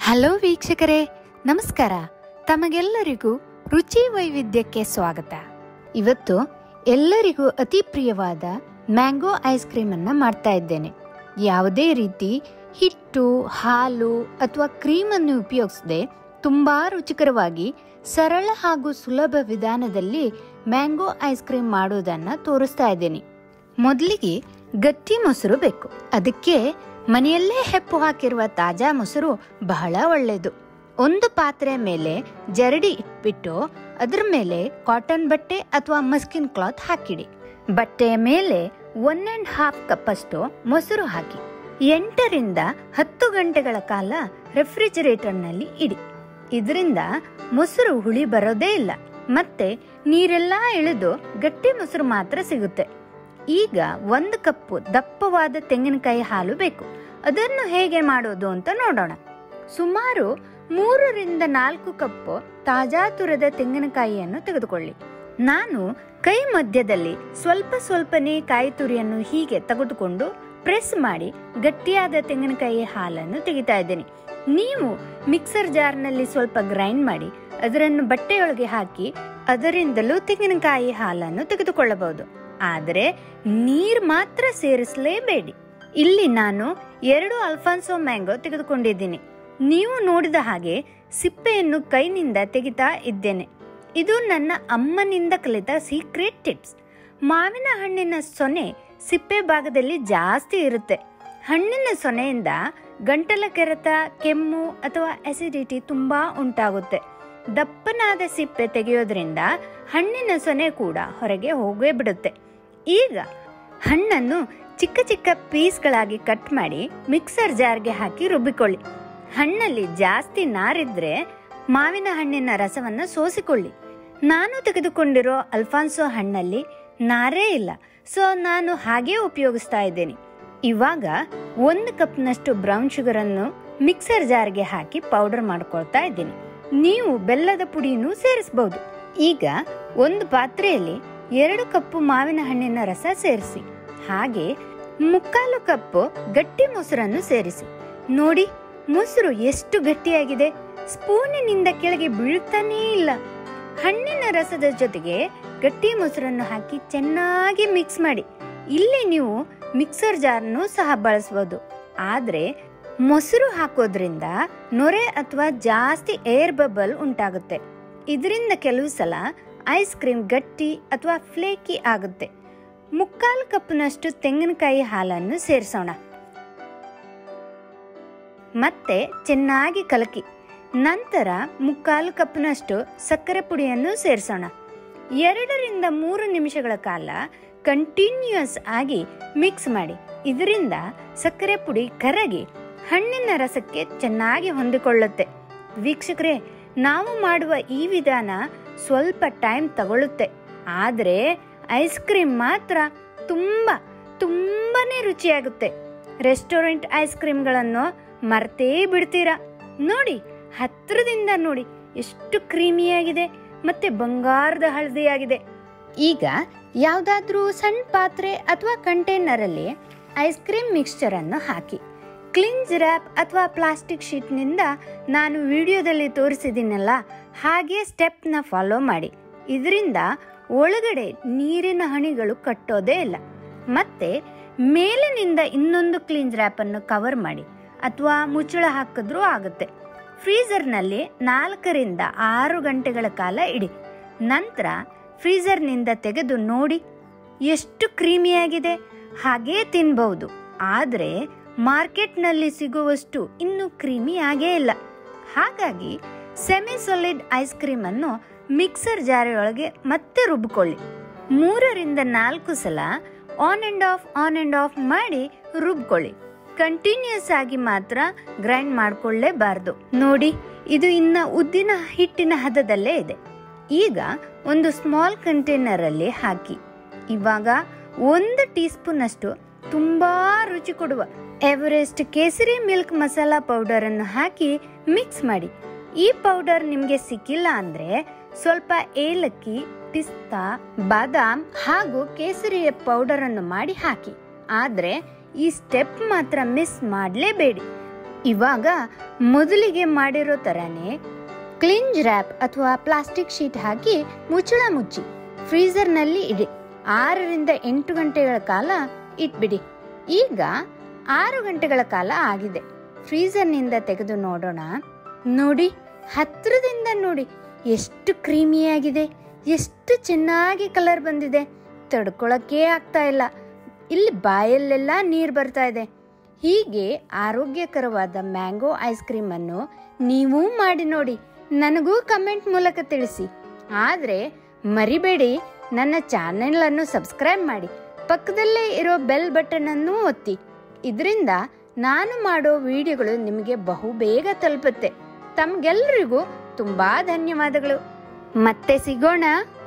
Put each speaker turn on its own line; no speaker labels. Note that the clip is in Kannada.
ಹಲೋ ವೀಕ್ಷಕರೇ ನಮಸ್ಕಾರ ತಮಗೆಲ್ಲರಿಗೂ ರುಚಿ ವೈವಿಧ್ಯಕ್ಕೆ ಸ್ವಾಗತ ಇವತ್ತು ಎಲ್ಲರಿಗೂ ಅತಿ ಪ್ರಿಯವಾದ ಮ್ಯಾಂಗೋ ಐಸ್ ಕ್ರೀಮ್ ಅನ್ನ ಮಾಡ್ತಾ ಇದ್ದೇನೆ ಯಾವುದೇ ರೀತಿ ಹಿಟ್ಟು ಹಾಲು ಅಥವಾ ಕ್ರೀಮ್ ಅನ್ನು ಉಪಯೋಗಿಸದೆ ತುಂಬಾ ರುಚಿಕರವಾಗಿ ಸರಳ ಹಾಗೂ ಸುಲಭ ವಿಧಾನದಲ್ಲಿ ಮ್ಯಾಂಗೋ ಐಸ್ ಕ್ರೀಮ್ ಮಾಡೋದನ್ನ ತೋರಿಸ್ತಾ ಇದ್ದೇನೆ ಮೊದಲಿಗೆ ಗಟ್ಟಿ ಮೊಸರು ಬೇಕು ಅದಕ್ಕೆ ಮನೆಯಲ್ಲೇ ಹೆಪ್ಪು ಹಾಕಿರುವ ತಾಜಾ ಮೊಸರು ಬಹಳ ಒಳ್ಳೆಯದು ಒಂದು ಪಾತ್ರೆ ಮೇಲೆ ಜರಡಿ ಇಟ್ಬಿಟ್ಟು ಅದರ ಮೇಲೆ ಕಾಟನ್ ಬಟ್ಟೆ ಅಥವಾ ಮಸ್ಕಿನ್ ಕ್ಲಾತ್ ಹಾಕಿಡಿ ಬಟ್ಟೆಯ ಮೇಲೆ ಒನ್ ಅಂಡ್ ಹಾಫ್ ಕಪ್ ಅಷ್ಟು ಮೊಸರು ಹಾಕಿ ಎಂಟರಿಂದ ಹತ್ತು ಗಂಟೆಗಳ ಕಾಲ ರೆಫ್ರಿಜರೇಟರ್ನಲ್ಲಿ ಇಡಿ ಇದರಿಂದ ಮೊಸರು ಹುಳಿ ಬರೋದೇ ಇಲ್ಲ ಮತ್ತೆ ನೀರೆಲ್ಲ ಇಳಿದು ಗಟ್ಟಿ ಮೊಸರು ಮಾತ್ರ ಸಿಗುತ್ತೆ ಈಗ ಒಂದು ಕಪ್ಪು ದಪ್ಪವಾದ ತೆಂಗಿನಕಾಯಿ ಹಾಲು ಬೇಕು ಅದನ್ನು ಹೇಗೆ ಮಾಡೋದು ಅಂತ ನೋಡೋಣ ಸುಮಾರು ಮೂರರಿಂದ ನಾಲ್ಕು ಕಪ್ಪು ತಾಜಾ ತುರದ ತೆಂಗಿನಕಾಯಿಯನ್ನು ತೆಗೆದುಕೊಳ್ಳಿ ನಾನು ಕೈ ಮಧ್ಯದಲ್ಲಿ ಸ್ವಲ್ಪ ಸ್ವಲ್ಪನೇ ಕಾಯಿ ತುರಿಯನ್ನು ಹೀಗೆ ತೆಗೆದುಕೊಂಡು ಪ್ರೆಸ್ ಮಾಡಿ ಗಟ್ಟಿಯಾದ ತೆಂಗಿನಕಾಯಿ ಹಾಲನ್ನು ತೆಗಿತಾ ಇದ್ದೇನೆ ನೀವು ಮಿಕ್ಸರ್ ಜಾರ್ನಲ್ಲಿ ಸ್ವಲ್ಪ ಗ್ರೈಂಡ್ ಮಾಡಿ ಅದರನ್ನು ಬಟ್ಟೆಯೊಳಗೆ ಹಾಕಿ ಅದರಿಂದಲೂ ತೆಂಗಿನಕಾಯಿ ಹಾಲನ್ನು ತೆಗೆದುಕೊಳ್ಳಬಹುದು ಆದರೆ ನೀರ್ ಮಾತ್ರ ಸೇರಿಸಲೇಬೇಡಿ ಇಲ್ಲಿ ನಾನು ಎರಡು ಅಲ್ಫಾನ್ಸೋ ಮ್ಯಾಂಗೋ ತೆಗೆದುಕೊಂಡಿದ್ದೀನಿ ನೀವು ನೋಡಿದ ಹಾಗೆ ಸಿಪ್ಪೆಯನ್ನು ಕೈನಿಂದ ತೆಗಿತಾ ಇದ್ದೇನೆ ಇದು ನನ್ನ ಅಮ್ಮನಿಂದ ಕಲಿತ ಸೀಕ್ರೆಟ್ ಟಿಪ್ಸ್ ಮಾವಿನ ಹಣ್ಣಿನ ಸೊನೆ ಸಿಪ್ಪೆ ಭಾಗದಲ್ಲಿ ಜಾಸ್ತಿ ಇರುತ್ತೆ ಹಣ್ಣಿನ ಸೊನೆಯಿಂದ ಗಂಟಲ ಕೆರೆತ ಕೆಮ್ಮು ಅಥವಾ ಅಸಿಡಿಟಿ ತುಂಬಾ ಉಂಟಾಗುತ್ತೆ ದಪ್ಪನಾದ ಸಿಪ್ಪೆ ತೆಗೆಯೋದ್ರಿಂದ ಹಣ್ಣಿನ ಸೊನೆ ಕೂಡ ಹೊರಗೆ ಹೋಗೇ ಬಿಡುತ್ತೆ ಈಗ ಹಣ್ಣನ್ನು ಚಿಕ್ಕ ಚಿಕ್ಕ ಪೀಸ್ಗಳಾಗಿ ಕಟ್ ಮಾಡಿ ಮಿಕ್ಸರ್ ಜಾರ್ಗೆ ಹಾಕಿ ರುಬ್ಬಿಕೊಳ್ಳಿ ಹಣ್ಣಲ್ಲಿ ಜಾಸ್ತಿ ನಾರಿದ್ರೆ ಮಾವಿನ ಹಣ್ಣಿನ ರಸವನ್ನ ಸೋಸಿಕೊಳ್ಳಿ ನಾನು ತೆಗೆದುಕೊಂಡಿರೋ ಅಲ್ಫಾನ್ಸೋ ಹಣ್ಣಲ್ಲಿ ನಾರೇ ಇಲ್ಲ ಸೊ ನಾನು ಹಾಗೇ ಉಪಯೋಗಿಸ್ತಾ ಇದ್ದೇನೆ ಇವಾಗ ಒಂದು ಕಪ್ನಷ್ಟು ಬ್ರೌನ್ ಶುಗರ್ ಅನ್ನು ಮಿಕ್ಸರ್ ಜಾರ್ಗೆ ಹಾಕಿ ಪೌಡರ್ ಮಾಡ್ಕೊಳ್ತಾ ಇದ್ದೀನಿ ನೀವು ಬೆಲ್ಲದ ಪುಡಿನೂ ಸೇರಿಸಬಹುದು ಈಗ ಒಂದು ಪಾತ್ರೆಯಲ್ಲಿ ಎರಡು ಕಪ್ಪು ಮಾವಿನ ಹಣ್ಣಿನ ರಸ ಸೇರಿಸಿ ಹಾಗೆ ಮುಕ್ಕಾಲು ಕಪ್ಪು ಗಟ್ಟಿ ಮೊಸರನ್ನು ಸೇರಿಸಿ ನೋಡಿ ಮೊಸರು ಎಷ್ಟು ಗಟ್ಟಿಯಾಗಿದೆ ಸ್ಪೂನಿನಿಂದ ಕೆಳಗೆ ಬೀಳ್ತಾನೇ ಇಲ್ಲ ಹಣ್ಣಿನ ರಸದ ಜೊತೆಗೆ ಗಟ್ಟಿ ಮೊಸರನ್ನು ಹಾಕಿ ಚೆನ್ನಾಗಿ ಮಿಕ್ಸ್ ಮಾಡಿ ಇಲ್ಲಿ ನೀವು ಮಿಕ್ಸರ್ ಜಾರ್ನು ಸಹ ಬಳಸಬಹುದು ಆದ್ರೆ ಮೊಸರು ಹಾಕೋದ್ರಿಂದ ನೊರೆ ಅಥವಾ ಜಾಸ್ತಿ ಏರ್ ಬಬಲ್ ಉಂಟಾಗುತ್ತೆ ಇದರಿಂದ ಕೆಲವು ಸಲ ಐಸ್ ಕ್ರೀಮ್ ಗಟ್ಟಿ ಅಥವಾ ಫ್ಲೇಕಿ ಆಗುತ್ತೆ ಮುಕ್ಕಾಲು ಕಪ್ನಷ್ಟು ತೆಂಗಿನಕಾಯಿ ಹಾಲನ್ನು ಸೇರಿಸೋಣ ಮತ್ತೆ ಚೆನ್ನಾಗಿ ಕಲಕಿ ನಂತರ ಮುಕ್ಕಾಲು ಕಪ್ನಷ್ಟು ಸಕ್ಕರೆ ಪುಡಿಯನ್ನು ಸೇರಿಸೋಣ ಎರಡರಿಂದ ಮೂರು ನಿಮಿಷಗಳ ಕಾಲ ಕಂಟಿನ್ಯೂಸ್ ಆಗಿ ಮಿಕ್ಸ್ ಮಾಡಿ ಇದರಿಂದ ಸಕ್ಕರೆ ಪುಡಿ ಕರಗಿ ಹಣ್ಣಿನ ರಸಕ್ಕೆ ಚೆನ್ನಾಗಿ ಹೊಂದಿಕೊಳ್ಳುತ್ತೆ ವೀಕ್ಷಕರೇ ನಾವು ಮಾಡುವ ಈ ವಿಧಾನ ಸ್ವಲ್ಪ ಟೈಮ್ ತಗೊಳ್ಳುತ್ತೆ ಆದರೆ ಐಸ್ ಕ್ರೀಮ್ ಮಾತ್ರ ತುಂಬ ತುಂಬಾನೇ ರುಚಿಯಾಗುತ್ತೆ ರೆಸ್ಟೋರೆಂಟ್ ಐಸ್ ಕ್ರೀಮ್ಗಳನ್ನು ಮರ್ತೇ ಬಿಡ್ತೀರಾ ನೋಡಿ ಹತ್ರದಿಂದ ನೋಡಿ ಎಷ್ಟು ಕ್ರೀಮಿಯಾಗಿದೆ ಮತ್ತೆ ಬಂಗಾರದ ಹಳದಿಯಾಗಿದೆ ಈಗ ಯಾವುದಾದ್ರೂ ಸಣ್ಣ ಪಾತ್ರೆ ಅಥವಾ ಕಂಟೈನರ್ ಅಲ್ಲಿ ಐಸ್ ಕ್ರೀಮ್ ಮಿಕ್ಸ್ಚರ್ ಅನ್ನು ಹಾಕಿ ಕ್ಲಿನ್ಸ್ ರ್ಯಾಪ್ ಅಥವಾ ಪ್ಲಾಸ್ಟಿಕ್ ಶೀಟ್ನಿಂದ ನಾನು ವಿಡಿಯೋದಲ್ಲಿ ತೋರಿಸಿದ್ದೀನಲ್ಲ ಹಾಗೆ ಸ್ಟೆಪ್ನ ಫಾಲೋ ಮಾಡಿ ಇದರಿಂದ ಒಳಗಡೆ ನೀರಿನ ಹನಿಗಳು ಕಟ್ಟೋದೇ ಇಲ್ಲ ಮತ್ತೆ ಮೇಲಿನಿಂದ ಇನ್ನೊಂದು ಕ್ಲೀನ್ಸ್ ರ್ಯಾಪ್ ಅನ್ನು ಕವರ್ ಮಾಡಿ ಅಥವಾ ಮುಚ್ಚಳ ಹಾಕಿದ್ರೂ ಆಗುತ್ತೆ ಫ್ರೀಜರ್ನಲ್ಲಿ ನಾಲ್ಕರಿಂದ ಆರು ಗಂಟೆಗಳ ಕಾಲ ಇಡಿ ನಂತರ ಫ್ರೀಜರ್ನಿಂದ ತೆಗೆದು ನೋಡಿ ಎಷ್ಟು ಕ್ರೀಮಿಯಾಗಿದೆ ಹಾಗೇ ತಿನ್ಬಹುದು ಆದರೆ ಮಾರ್ಕೆಟ್ನಲ್ಲಿ ಸಿಗುವಷ್ಟು ಇನ್ನೂ ಕ್ರೀಮಿ ಆಗೇ ಇಲ್ಲ ಹಾಗಾಗಿ ಸೆಮಿ ಸಾಲಿಡ್ ಐಸ್ ಕ್ರೀಮ್ ಅನ್ನು ಮಿಕ್ಸರ್ ಜಾರಿಯೊಳಗೆ ಮತ್ತೆ ರುಬ್ಬಿಕೊಳ್ಳಿ ಮೂರರಿಂದ ನಾಲ್ಕು ಸಲ on and off on and off ಮಾಡಿ ರುಬ್ಕೊಳ್ಳಿ ಕಂಟಿನ್ಯೂಸ್ ಆಗಿ ಮಾತ್ರ ಗ್ರೈಂಡ್ ಮಾಡ್ಕೊಳ್ಳೇಬಾರ್ದು ನೋಡಿ ಇದು ಇನ್ನ ಉದ್ದಿನ ಹಿಟ್ಟಿನ ಹದದಲ್ಲೇ ಇದೆ ಈಗ ಒಂದು ಸ್ಮಾಲ್ ಕಂಟೈನರ್ ಅಲ್ಲಿ ಹಾಕಿ ಇವಾಗ ಒಂದು ಟೀ ಸ್ಪೂನ್ ಅಷ್ಟು ತುಂಬಾ ರುಚಿ ಕೊಡುವ ಎವರೆಸ್ಟ್ ಕೇಸರಿ ಮಿಲ್ಕ್ ಮಸಾಲಾ ಪೌಡರ್ ಅನ್ನು ಹಾಕಿ ಮಿಕ್ಸ್ ಮಾಡಿ ಈ ಪೌಡರ್ ನಿಮ್ಗೆ ಸಿಕ್ಕಿಲ್ಲ ಅಂದ್ರೆ ಸ್ವಲ್ಪ ಏಲಕ್ಕಿ ಪಿಸ್ತಾ ಬಾದಾಮ್ ಹಾಗೂ ಕೇಸರಿಯ ಪೌಡರ್ ಅನ್ನು ಮಾಡಿ ಹಾಕಿ ಆದ್ರೆ ಈ ಸ್ಟೆಪ್ ಮಾತ್ರ ಮಿಸ್ ಮಾಡಲೇಬೇಡಿ ಇವಾಗ ಮೊದಲಿಗೆ ಮಾಡಿರೋ ಥರನೇ ಕ್ಲಿಂಜ್ ರ್ಯಾಪ್ ಅಥವಾ ಪ್ಲಾಸ್ಟಿಕ್ ಶೀಟ್ ಹಾಕಿ ಮುಚ್ಚಳ ಮುಚ್ಚಿ ಫ್ರೀಜರ್ನಲ್ಲಿ ಇಡಿ ಆರರಿಂದ ಎಂಟು ಗಂಟೆಗಳ ಕಾಲ ಇಟ್ಬಿಡಿ ಈಗ ಆರು ಗಂಟೆಗಳ ಕಾಲ ಆಗಿದೆ ಫ್ರೀಜರ್ನಿಂದ ತೆಗೆದು ನೋಡೋಣ ನೋಡಿ ಹತ್ತಿರದಿಂದ ನೋಡಿ ಎಷ್ಟು ಕ್ರೀಮಿಯಾಗಿದೆ ಎಷ್ಟು ಚೆನ್ನಾಗಿ ಕಲರ್ ಬಂದಿದೆ ತಡ್ಕೊಳಕ್ಕೇ ಆಗ್ತಾ ಇಲ್ಲ ಇಲ್ಲಿ ಬಾಯಲ್ಲೆಲ್ಲ ನೀರು ಬರ್ತಾ ಇದೆ ಹೀಗೆ ಆರೋಗ್ಯಕರವಾದ ಮ್ಯಾಂಗೋ ಐಸ್ ಕ್ರೀಮ್ ಅನ್ನು ನೀವೂ ಮಾಡಿ ನೋಡಿ ನನಗೂ ಕಮೆಂಟ್ ಮೂಲಕ ತಿಳಿಸಿ ಆದರೆ ಮರಿಬೇಡಿ ನನ್ನ ಚಾನೆಲ್ ಅನ್ನು ಸಬ್ಸ್ಕ್ರೈಬ್ ಮಾಡಿ ಪಕ್ಕದಲ್ಲೇ ಇರೋ ಬೆಲ್ ಬಟನ್ ಅನ್ನು ಒತ್ತಿ ಇದರಿಂದ ನಾನು ಮಾಡೋ ವಿಡಿಯೋಗಳು ನಿಮಗೆ ಬಹುಬೇಗ ತಲುಪುತ್ತೆ ತಮ್ಗೆಲ್ರಿಗೂ ತುಂಬಾ ಧನ್ಯವಾದಗಳು ಮತ್ತೆ ಸಿಗೋಣ